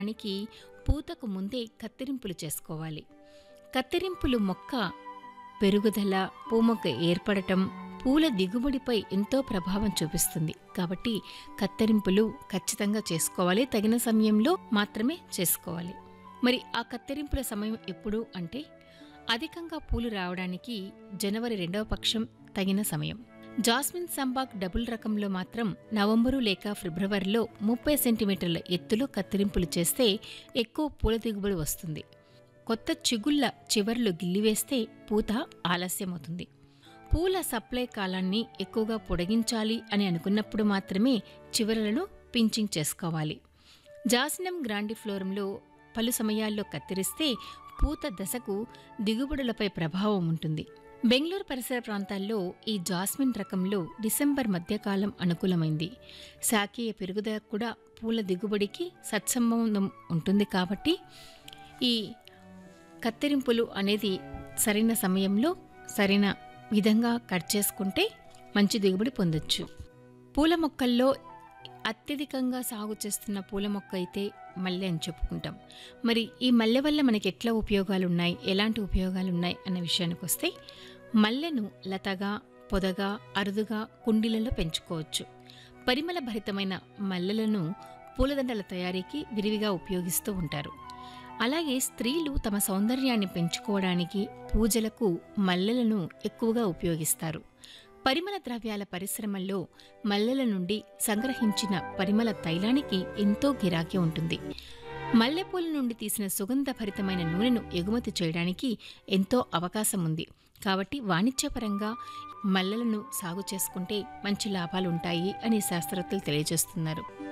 దానికి పూతకు ముందే కత్తిరింపులు చేసుకోవాలి కత్తిరింపులు మొక్క పెరుగుదల పూమొక్క ఏర్పడటం పూల దిగుబడిపై ఎంతో ప్రభావం చూపిస్తుంది కాబట్టి కత్తిరింపులు ఖచ్చితంగా చేసుకోవాలి తగిన సమయంలో మాత్రమే చేసుకోవాలి మరి ఆ కత్తిరింపుల సమయం ఎప్పుడు అంటే అధికంగా పూలు రావడానికి జనవరి రెండవ పక్షం తగిన సమయం జాస్మిన్ సంబాక్ డబుల్ రకంలో మాత్రం నవంబరు లేక ఫిబ్రవరిలో ముప్పై సెంటీమీటర్ల ఎత్తులో కత్తిరింపులు చేస్తే ఎక్కువ పూల దిగుబడి వస్తుంది కొత్త చిగుళ్ళ చివర్లు గిల్లివేస్తే పూత ఆలస్యమవుతుంది పూల సప్లై కాలాన్ని ఎక్కువగా పొడిగించాలి అని అనుకున్నప్పుడు మాత్రమే చివరలను పించింగ్ చేసుకోవాలి జాసినం గ్రాండిఫ్లోరంలో పలు సమయాల్లో కత్తిరిస్తే పూత దశకు దిగుబడులపై ప్రభావం ఉంటుంది బెంగళూరు పరిసర ప్రాంతాల్లో ఈ జాస్మిన్ రకంలో డిసెంబర్ మధ్యకాలం అనుకూలమైంది శాఖీయ పెరుగుదల కూడా పూల దిగుబడికి సత్సంబంధం ఉంటుంది కాబట్టి ఈ కత్తిరింపులు అనేది సరైన సమయంలో సరైన విధంగా కట్ చేసుకుంటే మంచి దిగుబడి పొందొచ్చు పూల మొక్కల్లో అత్యధికంగా సాగు చేస్తున్న పూల మొక్క అయితే మల్లె అని చెప్పుకుంటాం మరి ఈ మల్లె వల్ల మనకి ఎట్లా ఉపయోగాలు ఉన్నాయి ఎలాంటి ఉపయోగాలు ఉన్నాయి అన్న విషయానికి వస్తే మల్లెను లతగా పొదగా అరుదుగా కుండీలలో పెంచుకోవచ్చు పరిమళ భరితమైన మల్లెలను పూలదండల తయారీకి విరివిగా ఉపయోగిస్తూ ఉంటారు అలాగే స్త్రీలు తమ సౌందర్యాన్ని పెంచుకోవడానికి పూజలకు మల్లెలను ఎక్కువగా ఉపయోగిస్తారు పరిమళ ద్రవ్యాల పరిశ్రమల్లో మల్లెల నుండి సంగ్రహించిన పరిమళ తైలానికి ఎంతో గిరాకీ ఉంటుంది మల్లెపూల నుండి తీసిన సుగంధభరితమైన నూనెను ఎగుమతి చేయడానికి ఎంతో అవకాశం ఉంది కాబట్టి వాణిజ్యపరంగా మల్లెలను సాగు చేసుకుంటే మంచి లాభాలుంటాయి అని శాస్త్రవేత్తలు తెలియజేస్తున్నారు